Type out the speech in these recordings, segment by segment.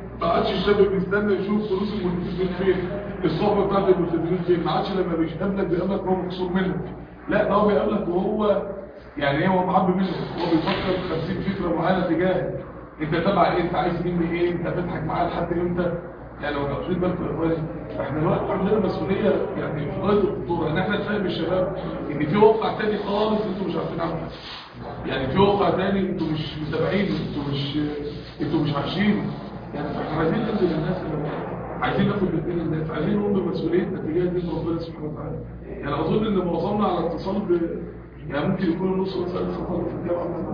ما عادش الشاب بيستنى يشوف فلوس الملتزمين فين الصحبه بتاعت الملتزمين فين ما عادش لما بيقابلك بيقابلك وهو مكسور منك لا ده هو بيقابلك وهو يعني ايه هو معبي منك هو بيفكر في 50 فكره معينه تجاهك انت تبع ايه انت عايز مني ايه انت هتضحك معايا لحد امتى يعني لو واخدين بالكم يا اخواني احنا دلوقتي عندنا مسؤوليه يعني في غايه الخطوره ان احنا نفهم الشباب ان في واقع تاني خالص انتوا مش عارفين عنه يعني في واقع تاني انتوا مش متابعينه انتوا مش انتوا مش عايشينه يعني احنا عايزين ننزل للناس اللي عايزين ناخد بايدين الناس عايزين نقوم بمسؤوليتنا تجاه دين ربنا سبحانه وتعالى يعني اظن ان معظمنا على اتصال ب يعني ممكن يكون النص مثلا لسه طالب في الجامعه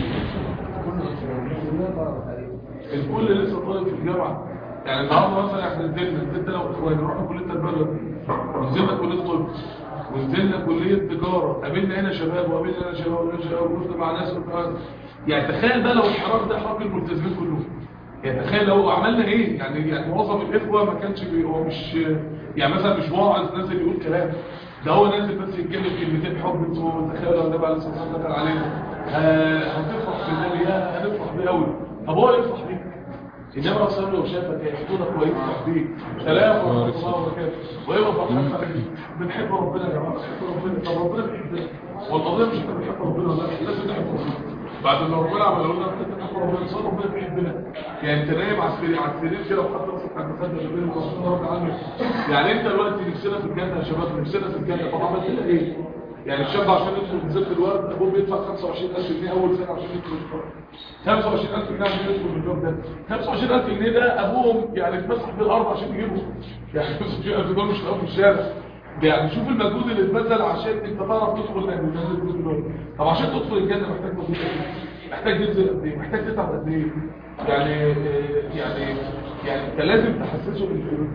الكل لسه طالب في الجامعه يعني النهارده مثلا احنا نزلنا نزلنا لو اخواني رحنا كليه التربيه ونزلنا كليه طب ونزلنا كليه تجاره قابلنا هنا شباب وقابلنا هنا شباب وهنا شباب ورحنا مع ناس وبتاع. يعني تخيل بقى لو الحراك ده حراك الملتزمين كلهم يعني تخيل لو عملنا ايه يعني يعني معظم الاخوه ما كانش بي هو مش يعني مثلا مش واعظ نازل يقول كلام ده هو نازل بس يتكلم كلمتين حب انتوا تخيلوا لو النبي عليه الصلاه والسلام دخل علينا آه، هتفرح بالنبي يا هنفرح بيه قوي طب هو يفرح بيك انما اصلا لو شافك هيحضنك ويفرح بيك سلام ورحمه الله وبركاته ويبقى فرحان معاك. بنحب ربنا يا جماعه بنحب ربنا طب ربنا بيحبنا والقضيه مش احنا بنحب ربنا لا احنا لازم نحب ربنا بعد ما ربنا عمل لنا انت بنحب ربنا صار ربنا بيحبنا يعني انت نايم على السرير على السرير كده وحاطط راسك على المخده اللي بينك وبين ربنا عنك يعني انت دلوقتي نفسنا في الجنه يا شباب نفسنا في الجنه طب عملت لها ايه يعني الشاب عشان يدخل نزلت الورد ابوه بيدفع 25000 جنيه اول سنه عشان يدخل الفرق 25000 جنيه عشان يدخل الباب ده 25000 جنيه ده ابوهم يعني اتمسح بالارض عشان يجيبه يعني 25000 دول مش هيقفوا في الشارع ده يعني شوف المجهود اللي اتبذل عشان انت تعرف تدخل الجنه طب عشان تدخل الجنه محتاج مجهود قد ايه محتاج تبذل قد ايه محتاج تتعب قد ايه يعني آه، يعني يعني انت لازم تحسسه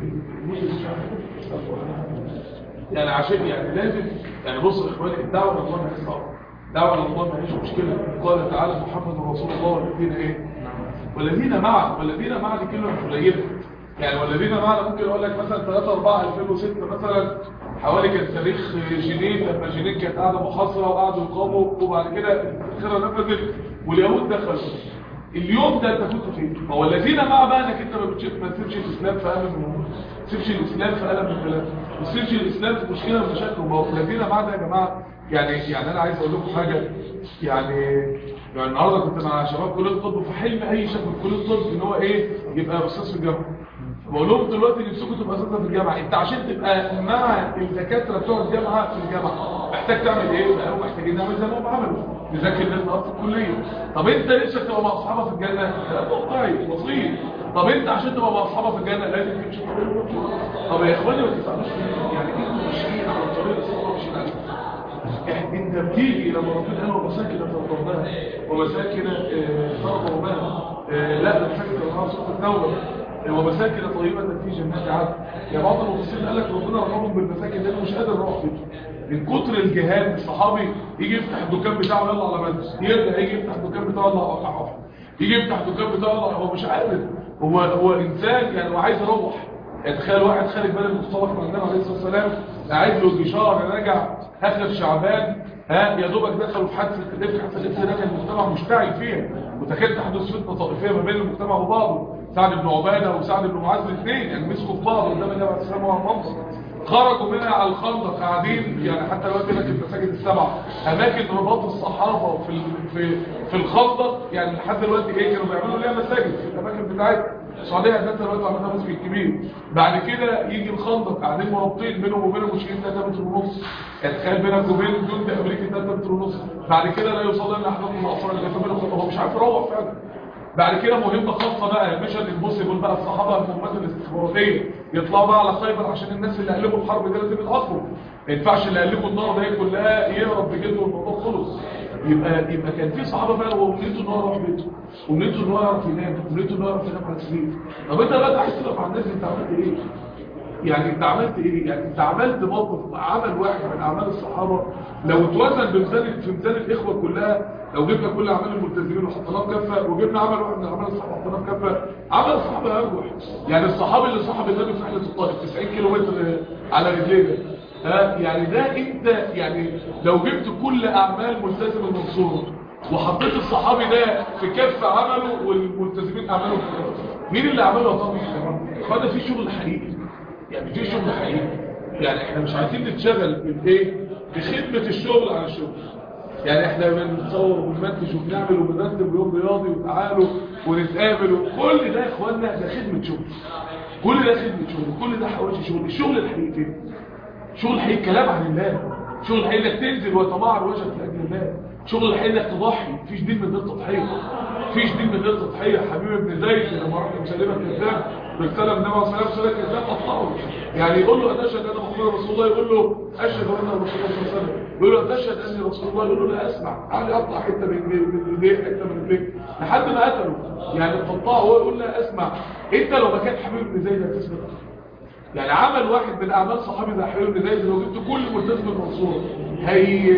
يعني عشان يعني لازم يعني بص يا اخواني الدعوه لله ما هي صعبه الدعوه لله ما هيش مشكله قال تعالى محمد رسول الله والذين ايه والذين معه والذين معه دي كلمه مش قليله يعني والذين معنا ممكن اقول لك مثلا 3 4 2006 مثلا حوالي كان تاريخ جنين لما جنين كانت قاعده محاصره وقعدوا يقاوموا وبعد كده الاخره نفذت واليهود دخلوا اليوم ده انت كنت فين هو الذين مع بقى انك انت ما بتشوف ما تسيبش الاسلام في قلم من ما تسيبش الاسلام في قلم من كلام ما تسيبش الاسلام في مشكله من مشاكل ما هو الذين مع ده يا جماعه يعني يعني انا عايز اقول لكم حاجه يعني يعني النهارده كنت مع شباب كليه الطب فحلم اي شاب في كليه الطب ان هو ايه يبقى استاذ في الجامعه بقول لهم دلوقتي نفسكم تبقى اساتذه في الجامعه انت عشان تبقى مع الدكاتره بتوع الجامعه في الجامعه محتاج تعمل ايه بقى محتاجين نعمل زي ما هم عملوا نذاكر للنهارده في الكليه طب انت نفسك تبقى مع اصحابك في الجنه كلام واقعي بسيط طب انت عشان تبقى مع اصحابك في الجنه لازم تمشي في طريق الوحي. طب يا اخواني ما تسالوش يعني انتوا ماشيين على طريق الصلاه مش على يعني انت بتيجي لما ربنا قال ومساكن ترضونها ومساكن آه، ترضونها آه، لا ده مساكن ترضونها سوره التوبه آه، ومساكن طيبه في جنات عدن يا بعض المفسرين قال لك ربنا رحمهم بالمساكن لانه مش قادر يروح بيته من كتر الجهاد الصحابي يجي يفتح الدكان بتاعه يلا على مدرس يرجع يجي يفتح الدكان بتاعه يلا على حفظ يجي يفتح الدكان بتاعه يلا هو مش قادر هو هو انسان يعني هو عايز يروح يعني تخيل واحد خارج بلد مختلط مع النبي عليه الصلاه والسلام قاعد له الجشار راجع اخر شعبان ها يا دوبك دخلوا في حادثه الافك حادثه الافك ده كان المجتمع مشتعل فيها وتكاد تحدث فتنه طائفيه ما بين المجتمع وبعضه سعد بن عباده وسعد بن معاذ الاثنين يعني مسكوا في بعض قدام النبي عليه الصلاه والسلام خرجوا منها على الخندق قاعدين يعني حتى دلوقتي لك المساجد السبعه اماكن رباط الصحابه في ال- في في الخندق يعني لحد دلوقتي ايه كانوا بيعملوا ليها مساجد في الاماكن بتاعتها السعوديه اساسا دلوقتي عملها مسجد كبير بعد كده يجي الخندق قاعدين مرابطين بينهم وبين المشركين 3 متر ونص تخيل بينك وبين جند امريكي 3 متر ونص بعد كده لا يوصل لنا احدهم الاطفال اللي في بينهم هو مش عارف يروح فعلا بعد كده مهمة خاصة بقى ميشن امبوسيبل بقى الصحابة المهمات الاستخباراتية يطلعوا بقى على خيبر عشان الناس اللي قلبوا الحرب دي لازم يتأخروا ما ينفعش اللي قلبوا النار ده كلها يهرب بجد والموضوع خلص يبقى يبقى كان في صحابة فعلا هو امنيته ان هو يروح بيته امنيته ان هو يعرف ينام امنيته ان هو يعرف ينام على السرير طب انت بقى عايز تقف على الناس انت عملت ايه؟ يعني انت عملت ايه يعني انت عملت موقف عمل واحد من اعمال الصحابه لو اتوزن بمثال في مثال الاخوه كلها لو جبنا كل اعمال الملتزمين وحطيناه في كفه وجبنا عمل واحد من اعمال الصحابه وحطيناه في كفه عمل الصحابه ارجح يعني الصحابي اللي صاحب النبي في رحله الطائف 90 كيلو متر على رجليه ها يعني ده انت يعني لو جبت كل اعمال ملتزم المنصور وحطيت الصحابي ده في كف عمله والملتزمين اعمالهم في كف مين اللي عملها طبعا اخوانا في شغل حقيقي يعني في شغل حقيقي يعني احنا مش عايزين نتشغل بايه بخدمة الشغل على الشغل يعني احنا بنصور وبنمنتج وبنعمل وبنرتب يوم رياضي وتعالوا ونتقابل وكل ده يا اخوانا ده خدمة شغل كل ده خدمة شغل كل ده حواشي شغل الشغل الحقيقي فين شغل الحقيقي كلام عن الله شغل الحقيقي انك تنزل وتمعر وجهك لاجل الله شغل الحقيقي انك تضحي مفيش دين من غير تضحيه مفيش دين من غير تضحيه حبيب ابن زيد لما راح مسلمه كذاب رساله النبي عليه الصلاه والسلام كذاب قطعه يعني يقول له اتشهد ان محمد رسول الله يقول له اشهد ان رسول الله صلى الله عليه وسلم يقول له اتشهد اني رسول الله يقول له لا اسمع تعالى اقطع حته من من ايديه حته من رجليك لحد ما قتله يعني قطعه هو يقول له اسمع انت لو ما كان حبيب ابن زيد هتسمع يعني عمل واحد من اعمال صحابي زي حبيب بن زيد لو جبت كل ملتزم المنصور هي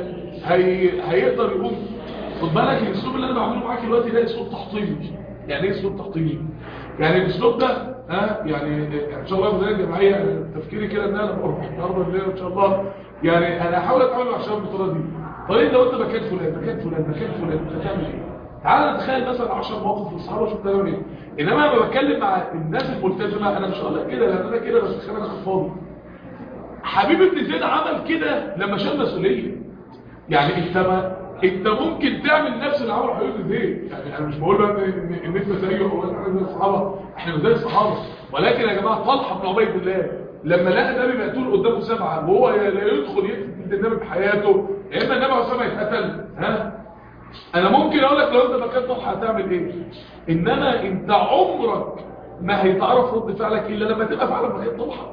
هي هيقدر يقوم خد بالك الاسلوب اللي انا بعمله معاك دلوقتي ده اسلوب تحطيمي يعني ايه اسلوب تحطيمي يعني الاسلوب ده ها يعني ان شاء الله بدايه جماعيه تفكيري كده ان انا بروح النهارده الليل ان شاء الله يعني انا هحاول اتعامل مع الشباب بالطريقه دي طيب لو انت مكان فلان مكان فلان مكان فلان انت هتعمل ايه تعال نتخيل مثلا 10 مواقف في الصحابه شوف تعمل ايه انما لما بتكلم مع الناس الملتزمه انا مش هقول لك كده لان انا كده بس خلينا انا فاضي حبيب ابن زيد عمل كده لما شال مسؤوليه يعني انت ما انت ممكن تعمل نفس اللي عمله حبيب ابن زيد يعني انا مش بقول له ان ان انت زيه او احنا زي الصحابه احنا زي الصحابه ولكن يا جماعه طلحه بن عبيد الله لما لقى النبي مقتول قدامه سبعه وهو لا يدخل يقتل النبي بحياته يا اما النبي عليه الصلاه والسلام يتقتل ها انا ممكن اقول لك لو انت مكان طلحه هتعمل ايه انما انت عمرك ما هيتعرف رد فعلك الا لما تبقى فعلا مكان طلحه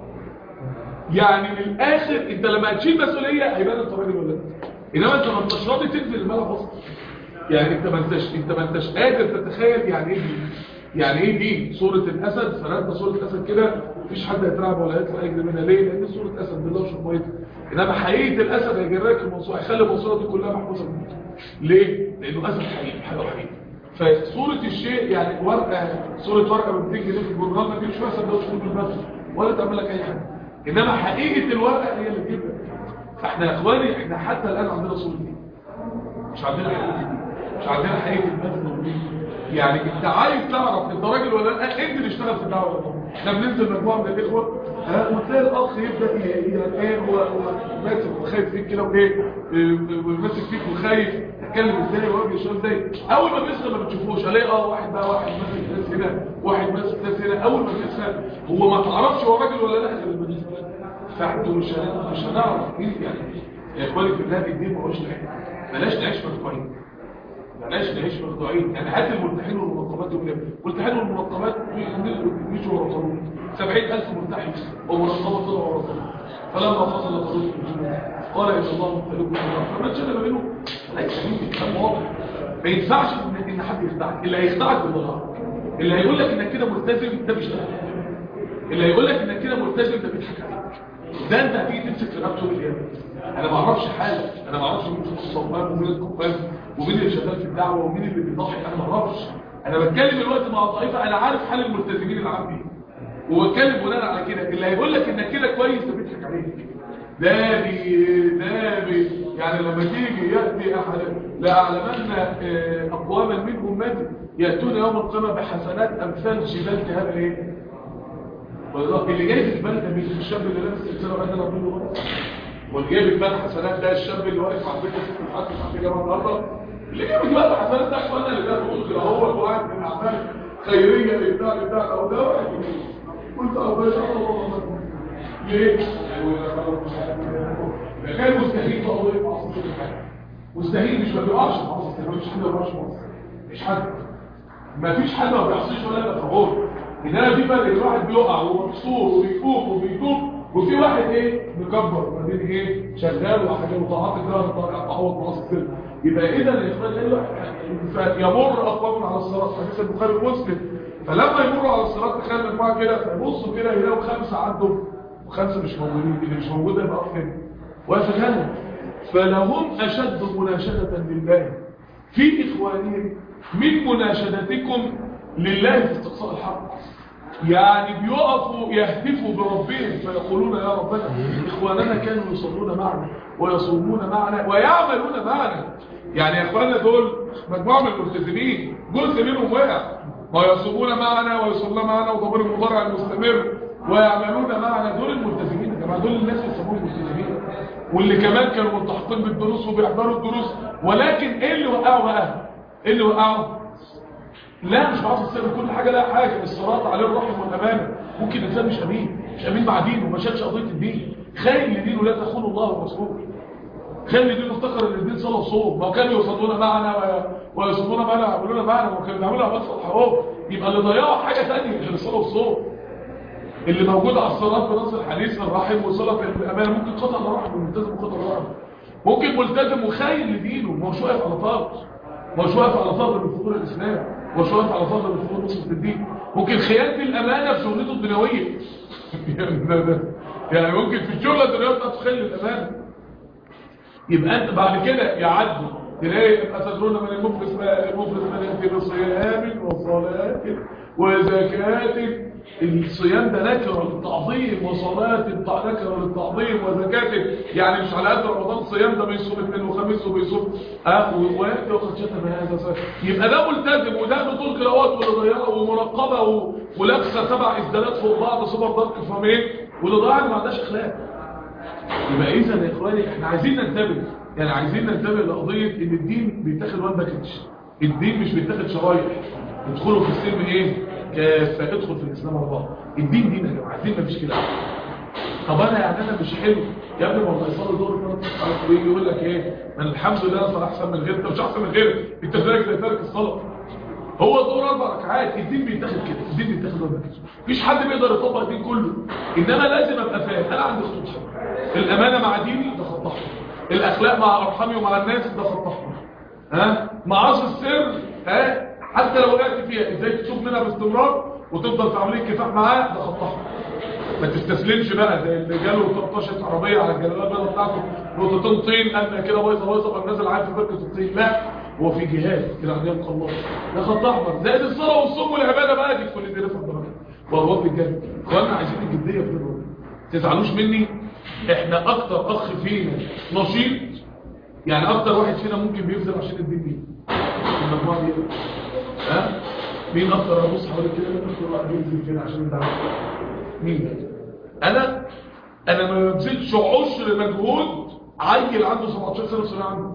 يعني من الاخر انت لما هتشيل مسؤوليه هيبان انت راجل ولا لا انما انت ما انتش راضي تنزل الملعب اصلا يعني انت ما انتش انت ما انتش قادر تتخيل يعني ايه دي يعني ايه دي صوره الاسد فانت صوره الاسد كده مفيش حد هيترعب ولا هيطلع يجري منها ليه لان صوره اسد بالله وشرب ميته انما حقيقه الاسد هيجريك المنصوره هيخلي المنصوره دي كلها محبوسه منك ليه لانه اسد حقيقي حاجه حقيقيه فصوره الشيء يعني ورقه صوره ورقه ب 200 جنيه في الجورنال ما تجيبش فيها سندوتش فول بالبس ولا تعمل لك اي حاجه انما حقيقه الورقه هي اللي تجيب لك فاحنا يا اخواني احنا حتى الان عندنا صوره دي مش عندنا حقيقه دي مش عندنا حقيقه المثل دي يعني انت عايز تعرف انت راجل ولا لا انزل اشتغل في الدعوه والله احنا بننزل مجموعه من الاخوه ها وتلاقي الاخ يبدا يعني ايه هو ماسك وخايف فيك كده وايه ماسك فيك وخايف تتكلم ازاي وواجه الشباب ازاي اول ما بيسال ما بتشوفوش الاقي اه واحد بقى واحد ماسك ناس هنا واحد ماسك ناس هنا اول ما بيسال هو ما تعرفش هو راجل ولا لا غير المدرسه فانتوا مش مش هنعرف مين يعني يا اخواني في الله الدين ما هوش بلاش نعيش مخدوعين بلاش نعيش مخدوعين يعني هات الملتحين والمنظمات دول الملتحين والمنظمات مشوا ورا قانون 70000 ملتحي ومنظمه طلعوا ورا قانون فلما فصل طالوت الجنود قال ان الله مختلف فمن شد منه ليس مني كلام واضح ما ينفعش ان ان حد يخدعك اللي هيخدعك بالله اللي هيقول لك انك كده ملتزم ده مش ده اللي هيقول لك انك كده ملتزم ده بيضحك عليك ده انت هتيجي تمسك في نفسه بالقيامه انا ما اعرفش حاجه انا ما اعرفش مين في الصومال ومين الكفار ومين اللي شغال في الدعوه ومين اللي بيضحي انا ما اعرفش انا بتكلم دلوقتي مع الطائفه انا عارف حال الملتزمين العامين وبتكلم بناء على كده اللي هيقول لك انك كده كويس ده بيضحك عليك ده بي ده بي يعني لما تيجي ياتي احد لاعلمن اقواما منهم مد ياتون يوم القيامه بحسنات امثال جبال هذا ايه اللي جاي في الجبال ده مش الشاب اللي لابس السلسله وقاعد يضرب منه واللي جايب الجبال حسنات ده الشاب اللي واقف على البيت ست ساعات في الجامعه النهارده اللي جايب الجبال حسنات ده اخوانا اللي ده بيقول كده هو واحد من اعمال خيريه لبتاع لبتاع او ده واحد قلت اه باشا الله ليه؟ كان مستحيل فهو يقع في كل حاجه مستحيل مش ما بيقعش في مصر مش حد ما بيقعش في مصر مش حد ما فيش حد ما بيعصيش ولا يبقى فغور انما في فرق الواحد بيقع ومكسور وبيفوق وبيتوب وفي واحد ايه مكبر ما بين ايه شغال وحاجه وطاعات الله طاعات تعوض معاصي كده يبقى اذا يا اخوان يمر اقوام على الصراط حديث البخاري ومسلم فلما يمروا على الصراط تخيل مجموعه كده فيبصوا كده يلاقوا خمسه عدوا وخمسه مش موجودين اللي مش موجود يبقى فين وفي فلهم اشد مناشده لله في اخوانهم من مناشدتكم لله في استقصاء الحق يعني بيقفوا يهتفوا بربهم فيقولون يا ربنا إخواننا كانوا يصلون معنا ويصومون معنا ويعملون معنا يعني يا إخواننا دول مجموعة من الملتزمين جزء منهم وقع ويصومون معنا ويصلون معنا وضمير المضارع المستمر ويعملون معنا دول الملتزمين يا جماعه دول الناس اللي يسموهم الملتزمين واللي كمان كانوا ملتحقين بالدروس وبيحضروا الدروس ولكن ايه اللي وقعوا بقى ايه اللي وقعوا لا مش معاصي السر كل حاجه لها حاجه الصراط عليه الرحم والامانه ممكن الانسان مش امين مش امين مع دينه وما شافش قضيه الدين خاين لدينه لا تخون الله ورسوله خاين لدينه افتكر ان الدين صلاه وصوم ما كانوا يصلون معنا ويصومون معنا ويعملون معنا ما كانوا بيعملوا عمل صالحه يبقى اللي ضيعوا حاجه ثانيه غير الصلاه والصوم اللي موجود على الصلاه بنص الحديث الرحم وصله الامانه ممكن قطع الرحم ملتزم وقطع الرحم ممكن ملتزم وخاين لدينه ما هوش واقف على طاقه ما هوش واقف على فضل من فضول الاسلام ما هوش واقف على فضل من فضول نصره الدين ممكن خيانه الامانه في شغلته الدنيويه يعني ممكن في الشغله الدنيويه بتاعته خيانه الامانه يبقى انت بعد كده يعدوا تلاقي أتدرون من المفلس المفلس من يأتي بصيام وصلاة وزكاة الصيام ده نكرة للتعظيم وصلاة نكرة للتعظيم وزكاة يعني مش على قد رمضان صيام ده بيصوم اثنين وخميس وبيصوم اه ويأتي وقد شتم هذا صيام يبقى ده ملتزم وده بطول قراءات واللي ضيعه ومراقبة ولابسه سبع ازدالات فوق بعض سوبر دارك فامين واللي ضيع ما عندهاش اخلاق يبقى اذا يا اخواني احنا عايزين ننتبه يعني عايزين ننتبه لقضيه ان الدين بيتاخد وان باكج الدين مش بيتاخد شرايح ادخلوا في السلم ايه كافه ادخل في الاسلام على بعض الدين دين يا جماعه الدين مفيش كده طب انا يعني انا مش حلو يا ابني ما يصلي دور ثلاث ويجي يقول لك ايه من الحمد لله انا احسن من غيرك انت مش احسن من غيرك انت زيك زي تارك الصلاه هو دور اربع ركعات الدين بيتاخد كده الدين بيتاخد وان باكج مفيش حد بيقدر يطبق الدين كله انما لازم ابقى فاهم انا عندي خطوط حمراء الامانه مع ديني ده خط احمر الاخلاق مع ارحامي ومع الناس ده خط احمر ها معاصي السر ها حتى لو وقعت فيها ازاي تشوف منها باستمرار وتفضل في عمليه كفاح معاه ده خط احمر ما تستسلمش بقى زي اللي جاله 13 عربيه على الجلاله البيضاء بتاعته نقطتين طين انا كده بايظه بايظه بقى نازل عارف في بركه الطين لا هو في جهاد الى ان يلقى الله ده خط احمر زائد الصلاه والصوم والعباده بقى دي كل دي رفع درجات والله بجد اخوانا عايزين الجديه في الرب تزعلوش مني احنا اكتر اخ فينا نشيط يعني اكتر واحد فينا ممكن بيبذل عشان الدين مين المجموعه دي ها مين اكتر ابص حوالي كده مين اكتر واحد بيبذل فينا عشان الدعوه مين انا انا ما ببذلش عشر مجهود عيل عنده 17 سنه وسنه عنده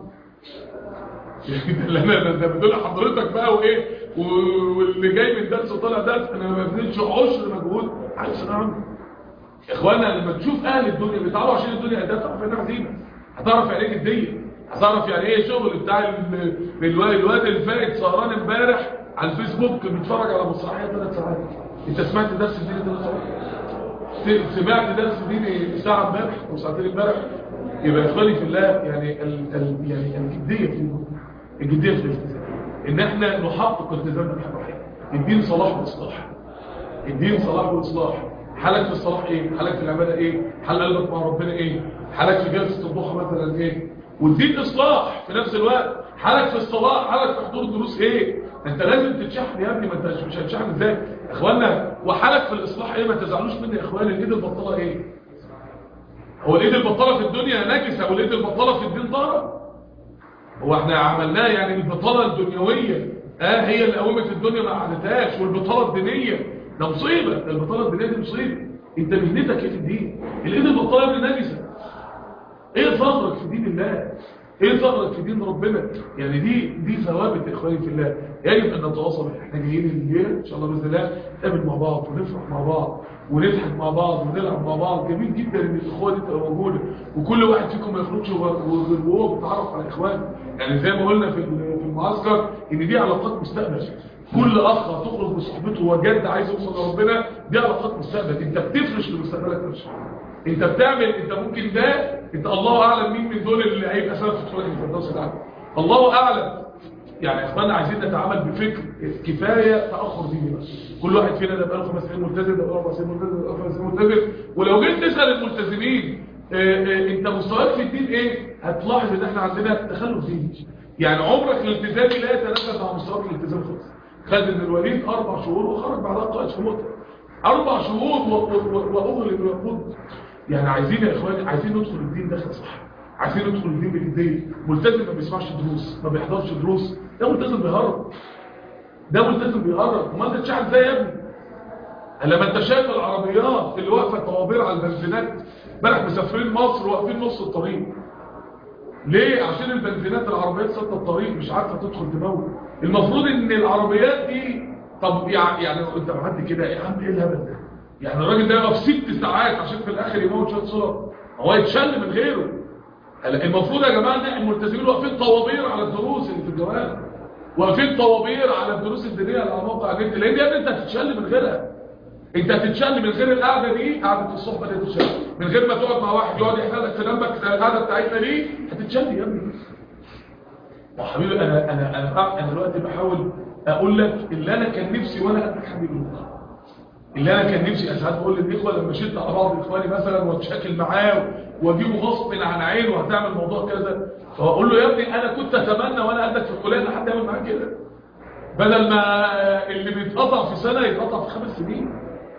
اللي انا ده بدول حضرتك بقى وايه واللي جاي من درس وطالع درس انا ما ببذلش عشر مجهود عيل سنه عنده يا اخوانا لما تشوف اهل الدنيا بيتعبوا عشان الدنيا ده تعرف انها عزيمه هتعرف يعني ايه جديه هتعرف يعني ايه شغل بتاع الواد الواد الفائت سهران امبارح على الفيسبوك بيتفرج على مسرحيه ثلاث ساعات انت سمعت درس ديني ثلاث ساعات سمعت درس ديني ساعه امبارح او ساعتين امبارح يبقى يا اخواني في الله يعني ال ال يعني الجديه في الجديه في الالتزام ان احنا نحقق التزامنا بحق الدين صلاح واصلاح الدين صلاح واصلاح حالك في الصلاح ايه حالك في العباده ايه حال قلبك مع ربنا ايه حالك في جلسه الضحى مثلا ايه والدين اصلاح في نفس الوقت حالك في الصلاه حالك في حضور الدروس ايه انت لازم تتشحن يا ابني ما انت مش هتشحن ازاي يا اخوانا وحالك في الاصلاح ايه ما تزعلوش مني يا اخواني الايد البطاله ايه هو الايد البطاله في الدنيا نجسه والايد البطاله في الدين طاهره هو احنا عملناه يعني البطاله الدنيويه اه هي اللي قومت الدنيا ما قعدتهاش والبطاله الدينيه ده مصيبه ده البطاله الدينيه دي مصيبه انت مهنتك ايه في الدين الايد البطاله من نجسه ايه صبرك في دين الله ايه صبرك في دين ربنا يعني دي دي ثوابت اخواني في الله يجب ان نتواصل احنا جايين الليله ان شاء الله باذن الله نتقابل مع بعض ونفرح مع بعض ونضحك مع بعض ونلعب مع بعض جميل جدا ان الاخوه دي تبقى موجوده وكل واحد فيكم ما يخرجش وهو بيتعرف على اخوانه يعني زي ما قلنا في في المعسكر ان دي علاقات مستقبل كل اخ هتخرج بصحبته وجد عايز يوصل لربنا دي علاقات مستقبل انت بتفرش لمستقبلك نفسه انت بتعمل انت ممكن ده انت الله اعلم مين من دول اللي هيبقى سبب في طريق الفردوس ده الله اعلم يعني يا اخوانا عايزين نتعامل بفكر كفايه تاخر ديني بس كل واحد فينا ده بقى له خمس سنين ملتزم ده بقى له اربع سنين ملتزم ده بقى له خمس سنين ملتزم ولو جيت تسال الملتزمين اه اه انت مستواك في الدين ايه هتلاحظ ان احنا عندنا تخلف ديني يعني عمرك الالتزامي لا يتناسب مع مستواك الالتزام خالص خالد بن الوليد اربع شهور وخرج بعدها قائد في مؤتة اربع شهور واغلب ويقود يعني عايزين يا اخواني عايزين ندخل الدين داخل صح عايزين ندخل الدين بالجديه ملتزم ما بيسمعش دروس ما بيحضرش دروس ده ملتزم بيهرب ده ملتزم بيقرب وما انت تشعل ازاي يا ابني لما انت شايف العربيات اللي واقفه طوابير على البنزينات امبارح مسافرين مصر واقفين نص الطريق ليه عشان البنزينات العربيات سد الطريق مش عارفه تدخل تموت المفروض ان العربيات دي طب يع- يعني انت معدي كده يا عم ايه الهبل ده يعني الراجل ده يقف ست ساعات عشان في الاخر يموت شويه صور هو يتشل من غيره هلا المفروض يا جماعه ان احنا الملتزمين واقفين طوابير على الدروس اللي في الجوال واقفين طوابير على الدروس الدينيه اللي على موقع النت لان يا ابني انت هتتشل من غيرها انت هتتشل من غير القعده دي قعده الصحبه دي هتتشل من غير ما تقعد مع واحد يقعد يحرق لك في جنبك زي القعده بتاعتنا دي هتتشل يا ابني يا حبيبي انا انا انا انا دلوقتي بحاول اقول لك اللي انا كان نفسي وانا قد حبيبي الله اللي انا كان نفسي ساعات بقول للاخوه لما شدت على بعض اخواني مثلا واتشاكل معاه واجيبه غصب عن عينه وهتعمل موضوع كذا فاقول له يا ابني انا كنت اتمنى وانا قدك في الكليه ان حد يعمل معاك كده بدل ما اللي بيتقطع في سنه يتقطع في خمس سنين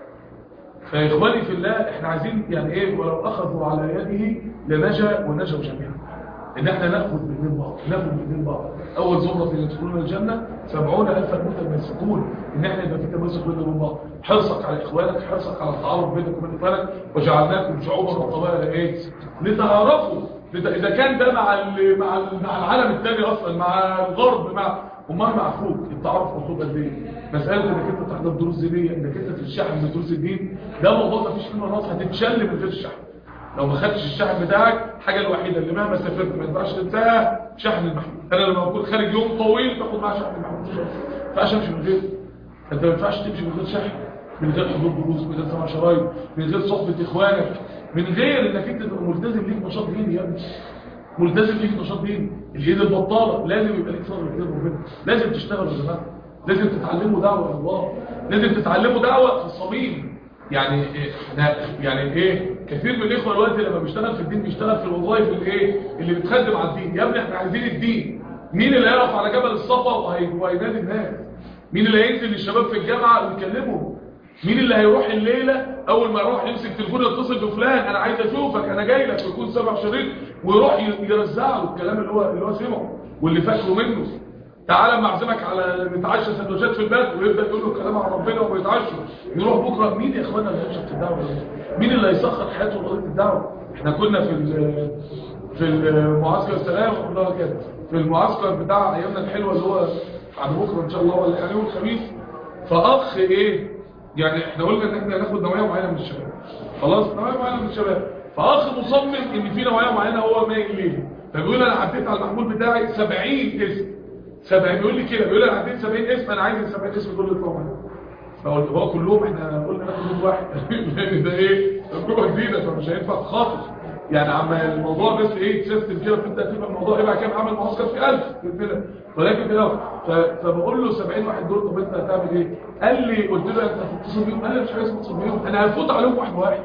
فيا اخواني في الله احنا عايزين يعني ايه ولو اخذوا على يده لنجا ونجوا جميعا ان احنا ناخذ بايدين بعض ناخذ بايدين بعض اول زمره يدخلون الجنه سبعون الفا متمسكون ان احنا يبقى في تمسك بيننا وبين بعض حرصك على اخوانك حرصك على التعارف بينك وبين اخوانك وجعلناكم شعوبا وقبائل ايه لتعارفوا لت- اذا كان ده مع ال مع ال مع العالم الثاني اصلا مع الغرب مع امال مع اخوك التعارف مطلوب قد ايه مساله انك انت تحضر دروس دينيه انك انت تتشحن من دروس الدين ده موضوع ما فيش منه نص هتتشل من غير الشحن لو ما خدتش الشحن بتاعك الحاجه الوحيده اللي مهما سافرت ما ينفعش تنساها شحن المحمول انا لما اكون خارج يوم طويل باخد معايا شحن المحمول ما ينفعش امشي من غيره انت ما ينفعش تمشي من غير شحن من غير حضور دروس من غير سماع شرايط من غير صحبه اخوانك من غير انك انت تبقى ملتزم ليك نشاط ديني يا ابني ملتزم ليك نشاط ديني اليد البطاله لازم يبقى ليك صبر كتير ربنا لازم تشتغل يا جماعه لازم تتعلموا دعوه الى الله لازم تتعلموا دعوه في الصميم يعني احنا يعني ايه كثير من الاخوه دلوقتي لما بيشتغل في الدين بيشتغل في الوظائف اللي ايه اللي بتخدم على الدين يا ابني احنا عايزين الدين مين اللي هيقف على جبل الصفا وهي- وهينادي الناس مين اللي هينزل للشباب في الجامعه ويكلمهم مين اللي هيروح الليله اول ما يروح يمسك تليفون يتصل بفلان انا عايز اشوفك انا جاي لك ويكون سبع شريط ويروح ي- يرزع له الكلام اللي هو اللي هو سمعه واللي فاكره منه تعالى معزمك على نتعشى سندوتشات في البيت ويبدا يقول له كلام عن ربنا ويتعشوا يروح بكره مين يا اخوانا اللي هينشط في الدعوه دي؟ مين اللي هيسخر حياته لغايه الدعوه احنا كنا في ال- في المعسكر السلام والله كده في المعسكر بتاع ايامنا الحلوه اللي هو بعد بكره ان شاء الله ولا يعني يوم الخميس فاخ ايه يعني احنا قلنا ان احنا هناخد نوعيه معينه من الشباب خلاص نوعيه معينه من الشباب فاخ مصمم ان في نوعيه معينه هو مايل ليه فبيقول انا عديت على المحمول بتاعي 70 اسم 70 بيقول لي كده بيقول لي انا عديت 70 اسم انا عايز ال 70 اسم دول يطلعوا معايا فقلت هو كلهم احنا قلنا ناخد يوم واحد لان ده ايه تجربه جديده فمش هينفع خالص يعني عم الموضوع بس ايه سيستم كده فانت هتبقى الموضوع يبقى كام عامل معسكر في 1000 كده ولكن كده ف- فبقول له 70 واحد دول طب انت هتعمل ايه قال لي قلت له انت هتتصل بيهم قال لي مش عايز اتصل بيهم انا هفوت عليهم واحد واحد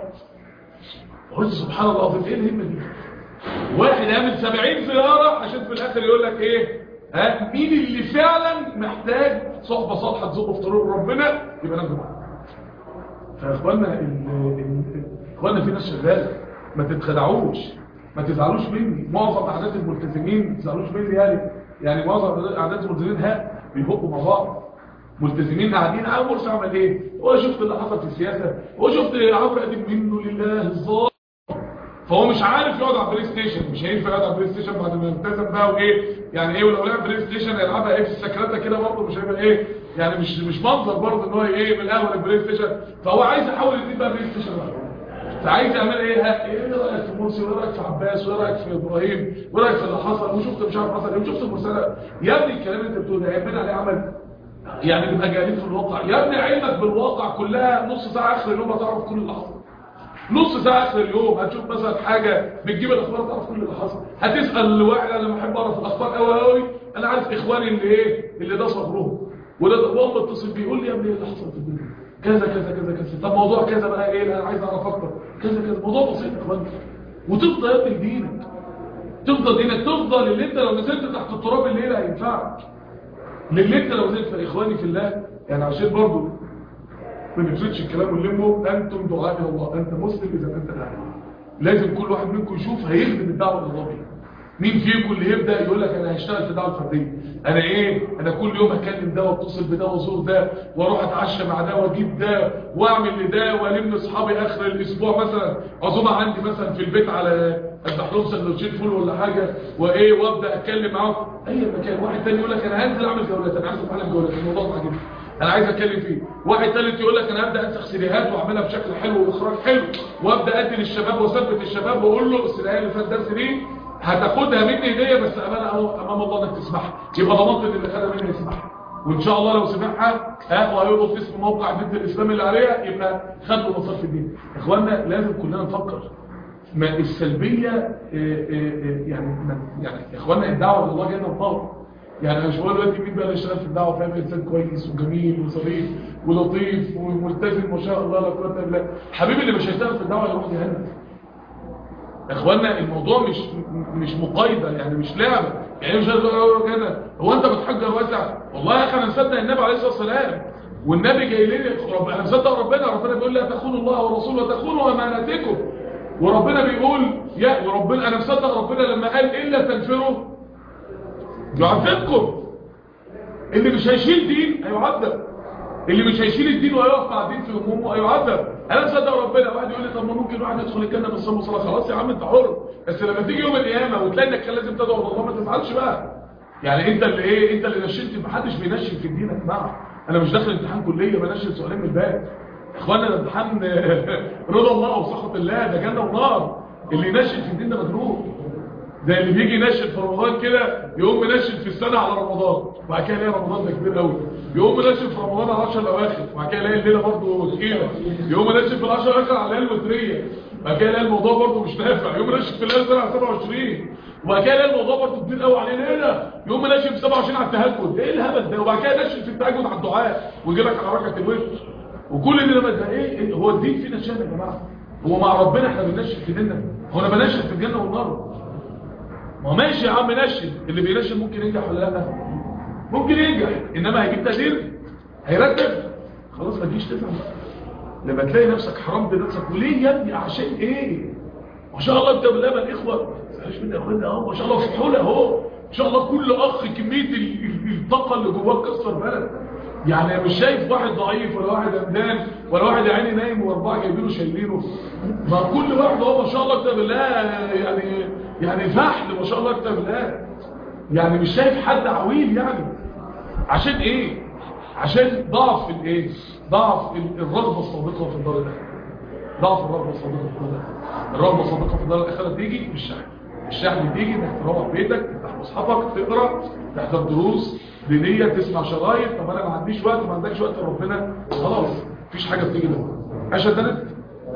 قلت سبحان الله العظيم ايه الهمه دي واحد عامل 70 زياره عشان في الاخر يقول لك ايه ها مين اللي فعلا محتاج صحبه صالحه تزقه في طريق ربنا يبقى ناخده معاه فيا اخوانا ال- ال- اخوانا في ناس شغاله ما تتخدعوش ما تزعلوش مني معظم اعداد الملتزمين ما تزعلوش مني يعني يعني معظم اعداد الملتزمين ها بيهقوا مع بعض ملتزمين قاعدين عامل مرسي عمل ايه هو شفت اللي حصل في السياسه هو شفت عمرو اديب منه لله الظالم فهو مش عارف يقعد على البلاي ستيشن مش هينفع يقعد على البلاي ستيشن بعد ما يلتزم بقى وايه يعني ايه ولو لعب بلاي ستيشن هيلعبها ايه في السكرته كده برضه مش هيبقى ايه يعني مش مش منظر برضه ان هو ايه من القهوه للبلاي ستيشن فهو عايز يحاول يديه بقى بلاي ستيشن بقى فعايز يعمل ايه ها ايه رايك في مرسي وايه رايك في عباس وايه رايك في ابراهيم وايه رايك في اللي حصل وشفت مش عارف حصل ايه وشفت المرسله يا ابني الكلام اللي انت بتقوله ده هيبان عليه عمل يعني نبقى جاهلين في الواقع يا ابني علمك بالواقع كلها نص ساعه اخر اليوم هتعرف كل اللي حصل نص ساعه اخر اليوم هتشوف مثلا حاجه بتجيب الاخبار تعرف كل اللي حصل هتسال واحد انا بحب اعرف الاخبار قوي قوي انا عارف اخواني اللي ايه اللي ده صبرهم وده والله اتصل بيه يقول لي يا ابني ايه اللي حصل في الدنيا كذا كذا كذا كذا طب موضوع كذا بقى ايه انا عايز اعرف اكتر كذا كذا موضوع بسيط يا اخواني وتفضل يا ابني دينك تفضل دينك تفضل اللي انت لو نزلت تحت التراب الليله هينفعك للي انت لو نزلت في اخواني في الله يعني عشان برضه ما نفسدش الكلام ونلمه انتم دعاء الى الله انت مسلم اذا انت داعي لازم كل واحد منكم يشوف هيخدم الدعوه الى الله بيه مين فيكم اللي يبدا يقول لك انا هشتغل في الدعوه الفرديه انا ايه انا كل يوم اكلم ده واتصل بده وازور ده واروح اتعشى مع ده واجيب ده واعمل لده والم اصحابي اخر الاسبوع مثلا عزومه عندي مثلا في البيت على افتح لهم سندوتشين فول ولا حاجه وايه وابدا اتكلم معاهم اي مكان واحد تاني يقول لك انا هنزل اعمل جولات انا عايز اتعلم جولات الموضوع ده عاجبني انا عايز اتكلم فيه واحد ثالث يقول لك انا هبدا انسخ سيديهات واعملها بشكل حلو واخراج حلو وابدا ادي للشباب واثبت الشباب واقول له السيديهات اللي فات درس دي هتاخدها مني هديه بس امانه امام الله انك تسمعها يبقى ضمنت ان اللي خدها مني يسمعها وان شاء الله لو سمعها ها وهيربط اسم موقع بنت الاسلام اللي عليها يبقى خد له نصيب في الدين اخواننا لازم كلنا نفكر ما السلبيه إيه إيه يعني يعني يا اخواننا الدعوه لله جنه وطار يعني انا مش بقول دلوقتي مين بقى اللي اشتغل في الدعوه فاهم انسان كويس وجميل وظريف ولطيف وملتزم ما شاء الله لا قوه الا بالله حبيبي اللي مش هيشتغل في الدعوه يروح جهنم اخوانا الموضوع مش مش مقايضه يعني مش لعبه يعني مش هتقول كده هو انت بتحجر واسع والله يا اخي انا مصدق النبي عليه الصلاه والسلام والنبي جاي لي رب انا مصدق ربنا ربنا بيقول لا تخونوا الله ورسوله وتخونوا اماناتكم وربنا بيقول يا وربنا انا مصدق ربنا لما قال الا تنفروا يعذبكم اللي مش هيشيل دين هيعذب اللي مش هيشيل الدين ويقف مع الدين في همومه هيعذب انا مصدق ربنا واحد يقول لي طب ما ممكن واحد يدخل الجنه بالصوم والصلاه خلاص يا عم انت حر بس لما تيجي يوم القيامه وتلاقي انك كان لازم تدعو الله ما تفعلش بقى يعني انت اللي ايه انت اللي نشلت محدش بينشل في الدين يا جماعه انا مش داخل امتحان كليه بنشل سؤالين من الباب اخوانا ده امتحان رضا الله وسخط الله ده جنه ونار اللي ينشل في الدين ده مجنون زي اللي بيجي ينشل في رمضان كده يقوم منشل في السنة على رمضان وبعد كده يلاقي رمضان ده كبير قوي يقوم منشل في رمضان على 10 الاواخر وبعد كده يلاقي الليله برضه ثقيله يقوم منشل في ال 10 الاواخر على الليله الوتريه وبعد كده يلاقي الموضوع برضه مش نافع يقوم منشل في الليله على 27 وبعد كده يلاقي الموضوع برضه كبير قوي عليه ليله يقوم منشل في 27 على التهجد ايه الهبل ده وبعد كده ينشل في التهجد على الدعاء ويجي لك على ركعه الوتر وكل ده لما ده ايه هو الدين فينا شان يا جماعه هو مع ربنا احنا بننشل في ديننا هو انا بنشل في الجنه والنار ما ماشي يا عم نشل اللي بينشل ممكن ينجح ولا لا ممكن ينجح انما هيجيب تقدير هيرتب خلاص ما تجيش تفهم لما تلاقي نفسك حرمت نفسك وليه يا ابني عشان ايه ما شاء الله انت بالله ما الاخوه مش من اخواننا اهو ما شاء الله فحوله اهو ان شاء الله كل اخ كميه الطاقه اللي جواه كسر بلد يعني مش شايف واحد ضعيف ولا واحد همدان ولا واحد يا عيني نايم واربعه جايبينه شايلينه ما كل واحد هو ما شاء الله كتاب الله يعني يعني فحل ما شاء الله كتاب الله يعني مش شايف حد عويل يعني عشان ايه عشان ضعف الايه ضعف الرغبه الصادقه في الدار الاخره ضعف الرغبه الصادقه في الدار الاخره الرغبه الصادقه في الدار الاخره تيجي بالشحن الشحن بيجي انك تروح بيتك تفتح مصحفك تقرا تحضر دروس دينيه تسمع شرايط طب انا ما عنديش وقت ما عندكش وقت ربنا خلاص مفيش حاجه بتيجي ده عشان ده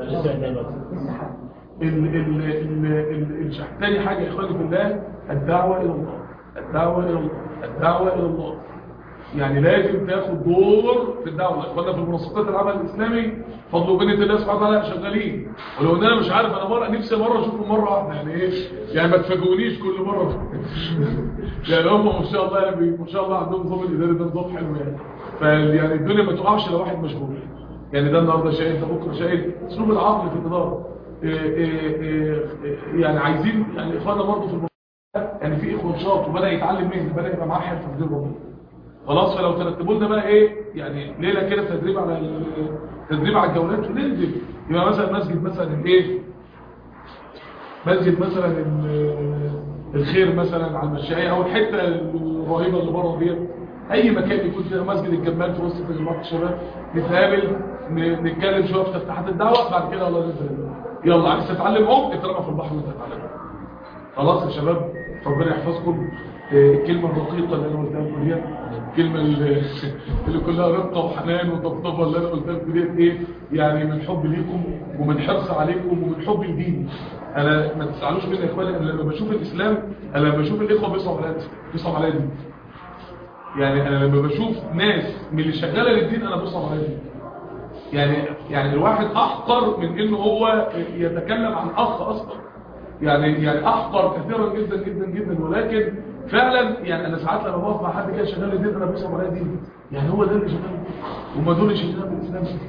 تاني حاجة يا إخواني في الله الدعوة إلى الله الدعوة إلى الله الدعوة إلى الله يعني لازم تاخد دور في الدعوة إخواننا في المنصات العمل الإسلامي فضل وبنة الله سبحانه وتعالى شغالين ولو إن أنا مش عارف أنا مرة نفسي مرة أشوفه مرة واحدة يعني إيه يعني ما تفاجئونيش كل مرة يعني هم ما شاء الله يعني ما شاء الله عندهم نظام الإداري ده نظام حلو يعني فيعني الدنيا ما تقعش لو واحد مشغول يعني ده النهارده شايل ده بكره شايل اسلوب العقل في الإدارة إيه إيه إيه يعني عايزين يعني اخوانا برضه في الموضوع يعني في اخوه شاط وبدا يتعلم منه بدا يبقى معاه حرفه في دين ربنا خلاص فلو ترتبوا لنا بقى ايه يعني ليله كده تدريب على تدريب على الجولات وننزل يبقى مثلا مسجد مثلا الايه مسجد مثلا الخير مثلا على المشاية او الحته الرهيبه اللي بره ديت اي مكان يكون فيها مسجد الجمال في وسط مجموعه الشباب نتقابل نتكلم شويه في تفتيحات الدعوه بعد كده الله ننزل يلا عايز تتعلم عمق اترمى في البحر وانت تتعلم خلاص يا شباب ربنا يحفظكم الكلمة الرقيقة اللي انا قلتها لكم ديت الكلمة اللي كلها رقة وحنان وطبطبة اللي انا قلتها لكم ديت ايه يعني من حب ليكم ومن حرص عليكم ومن حب الدين انا ما تزعلوش مني يا اخواني انا لما بشوف الاسلام انا لما بشوف الاخوه بيصعب عليا بيصعب عليا دين يعني انا لما بشوف ناس من اللي شغاله للدين انا بيصعب عليا دين يعني يعني الواحد احقر من انه هو يتكلم عن اخ اصلا يعني يعني احقر كثيرا جدا جدا جدا ولكن فعلا يعني انا ساعات لما بقف مع حد كده شغال الدين انا بيصعب عليا دين يعني هو ده اللي شغال وما دول اللي شغال بالاسلام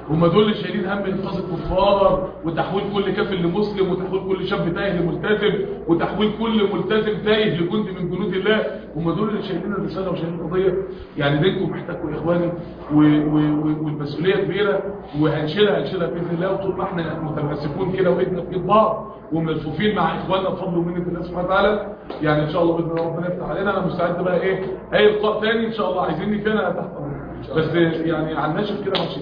هم دول اللي شايلين هم انقاذ الكفار وتحويل كل كافر لمسلم وتحويل كل شاب تايه لملتزم وتحويل كل ملتزم تايه لجند من جنود الله هم دول اللي شايلين الرساله وشايلين القضيه يعني دينكم محتاجكم يا اخواني و... و... و... والمسؤوليه كبيره وهنشيلها هنشيلها باذن الله وطول ما احنا متمسكون كده وايدنا في ايد بعض وملفوفين مع اخواننا بفضل ومنه الله سبحانه وتعالى يعني ان شاء الله باذن الله ربنا يفتح علينا انا مستعد بقى ايه اي لقاء تاني ان شاء الله عايزيني فين انا تحت أمركم. بس يعني على الناشف كده ماشي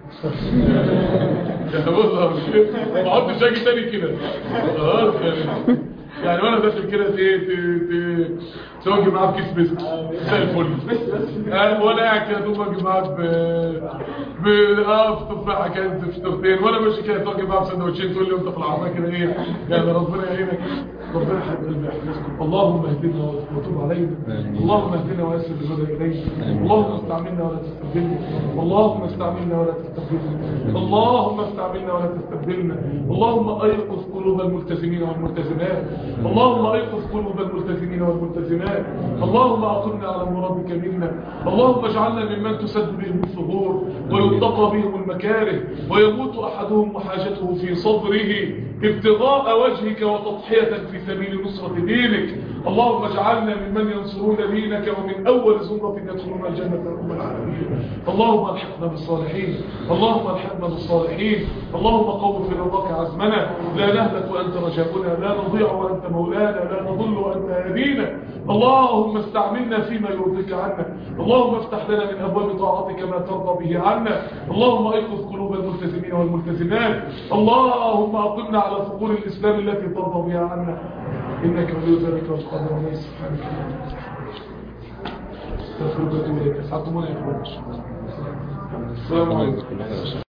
يعني بص ما عدتش اجي تاني كده خلاص يعني يعني وانا داخل كده ت ت تواجه معاه بكيس بيسكت زي الفل يعني وانا قاعد كده تواجه معاه ب ب اه في تفاحه كده في فطرتين وانا ماشي كده تواجه معاه بسندوتشين تقول لي وانت في العربيه كده ايه يعني ربنا يعينك ربنا يحب قلبي يحفظكم اللهم اهدنا وتب علينا اللهم اهدنا ويسر الهدى الينا اللهم استعملنا ولا تستبدلنا اللهم استعملنا ولا تستبدلنا اللهم استعملنا ولا تستبدلنا اللهم ايقظ قلوب الملتزمين والملتزمات اللهم ايقظ قلوب الملتزمين والملتزمات اللهم اقمنا على مرادك منا اللهم اجعلنا ممن تسد بهم الثغور ويتقى بهم المكاره ويموت احدهم وحاجته في صدره ابتغاء وجهك وتضحية في سبيل نصرة دينك اللهم اجعلنا ممن ينصرون دينك ومن أول زمرة يدخلون الجنة يا رب العالمين اللهم الحقنا بالصالحين اللهم الحقنا بالصالحين اللهم قوم في رضاك عزمنا لا نهلك وأنت رجاؤنا لا نضيع وأنت مولانا لا نضل وأنت هدينا اللهم استعملنا فيما يرضيك عنا اللهم افتح لنا من أبواب طاعتك ما ترضى به عنا اللهم ايقظ قلوب الملتزمين والملتزمات اللهم أقمنا على ثقول الإسلام التي ترضى بها عنا إنك ولي ذلك والقادر عليه سبحانك استغفرك واتوب اليك اسعدتمونا يا اخوان السلام عليكم